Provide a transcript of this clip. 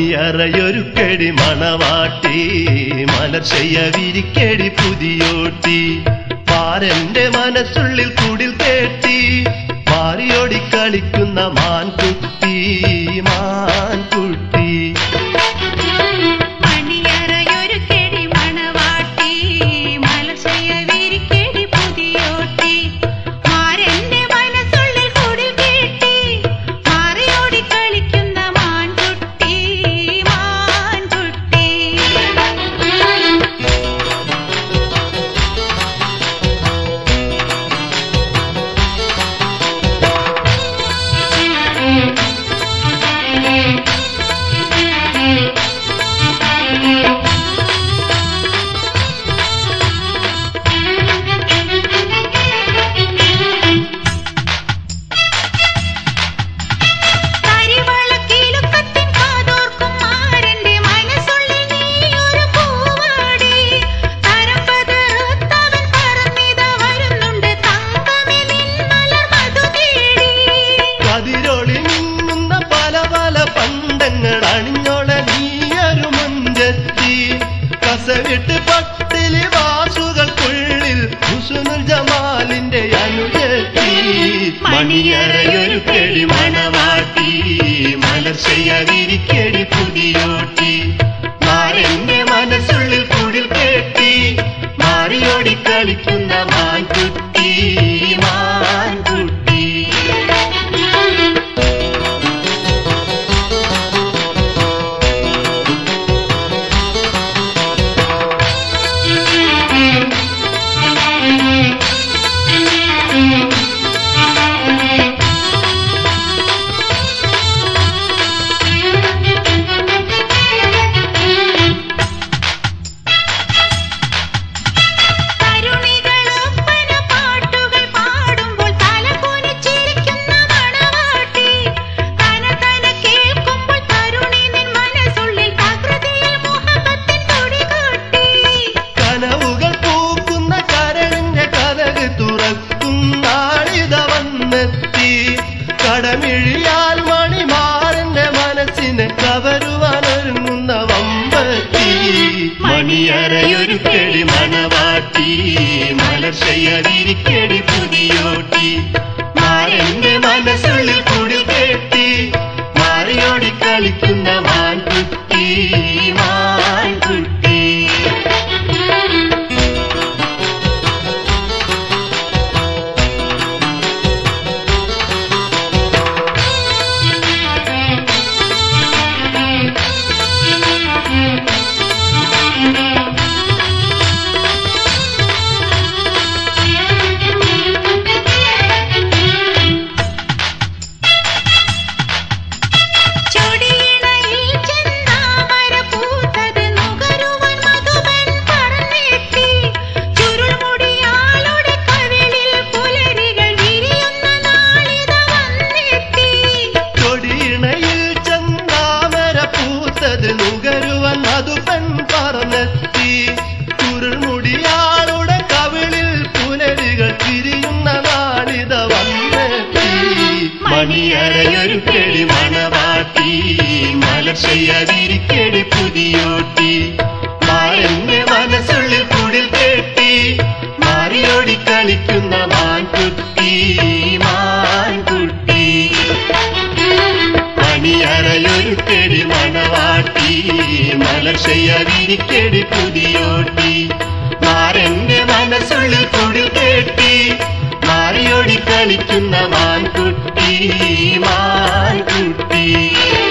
മണിയറയൊരുക്കടി മണവാട്ടി മലർച്ചയ വിരിക്കടി പുതിയോട്ടി പാരന്റെ മനസ്സുള്ളിൽ കുടിൽ കേട്ടി മാറിയോടി കളിക്കുന്ന മാൻകുട്ടി മാൻകുട്ടി മണിയറയൊരുക്കെടി മണവാട്ടി മലർച്ചയ വിരിക്കെടി പുതിയോട്ടി മാരന്റെ മനസ്സുള്ളിൽ കുടിൽ കേട്ടി മാറിയോടി കളിക്കുന്ന മാൻകുട്ടി മാൻകുട്ടി കരിവളക്കിലുക്കത്തിൻ കാതോർക്കും മാരന്റെ മനസ്സുള്ളിൽ നീയൊരു പൂവാടി തരംപതറുത്തവൻ പറന്നിതാ വരുന്നുണ്ട് തങ്കമേ നിൻ മലർമധു തേടി കതിരൊളി മിന്നുന്ന പല പല പണ്ടങ്ങൾ അണിഞ്ഞോള നീയൊരു മുഞ്ചെത്തി കസവിട്ട് പട്ടിലി വാസുകൾക്കുള്ളിൽ ഹുസുനുൽ ജമാലിന്റെ അനുജത്തി മണിയറയൊരു കെടി മണവാട്ടി മലർച്ചയ വിരിക്കടി പുതിയോട്ടി മാരന്റെ മനസ്സുള്ളിൽ കുടിൽ കേട്ടി മാറിയോടി കളിക്കുന്ന മാൻകുട്ടി മാൻകുട്ടി തരുണികളൊപ്പന പാട്ടുകൾ പാടുമ്പോൾ തലകുനിച്ചിരിക്കുന്ന മണവാട്ടി തന തന കേൾക്കുമ്പോൾ തരുണി നിൻ മനസ്സുള്ളിൽ പ്രകൃതിയിൽ മുഹബത്തിൻ തുടികൊട്ടി കനവുകൾ പൂക്കുന്ന കരളിന്റെ കഥക് തുറക്കും നാളിത വന്നെത്തി കടമിഴിയാൽ മണിമാരന്റെ മനസ്സിനെ കവരുവാനൊരുങ്ങുന്ന വമ്പത്തി മണിയറയൊരു കെടി മണവാട്ടി മലർച്ചയരിക്കടി പുതിയോട്ടി മാരന്റെ മനസ്സുള്ളിൽ കുടി കേട്ടി മാറിയോടി കളിക്കുന്ന മാൻകുട്ടി മാൻകുട്ടി ചൊടിയിണയിൽ ചെന്താമര പൂത്തത് നുകരുവാൻ മധുവൻ പറന്നെത്തി ചുരുൾമുടിയാളുടെ കവിളിൽ പുലരികൾ വിരിയുന്ന നാളിത വന്നെത്തി കൊടിയിണയിൽ ചന്താമര പൂത്തത് നുകരുവൻ അതു പെൺ പറന്നെത്തി കുരുൾമുടിയാളുടെ കവിളിൽ പുലരികൾ തിരിയുന്ന നാളിത വന്നെത്തി മണിയറയൊരു കെടി മണവാട്ടി മലർച്ചയരിക്കടി പുതിയോട്ടി മാരന്റെ മനസ്സുള്ളിൽ കുടിൽ കേട്ടി മാറിയോടി കളിക്കുന്ന മാൻകുട്ടി മാൻകുട്ടി മണിയറയൊരു കെടി മണവാട്ടി മലർച്ചയരിക്കടി പുതിയോട്ടി മാരന്റെ മനസ്സുള്ളിൽ കുടിൽ കേട്ടി മാറിയോടി കളിക്കുന്ന മാൻകുട്ടി മാൻകുട്ടി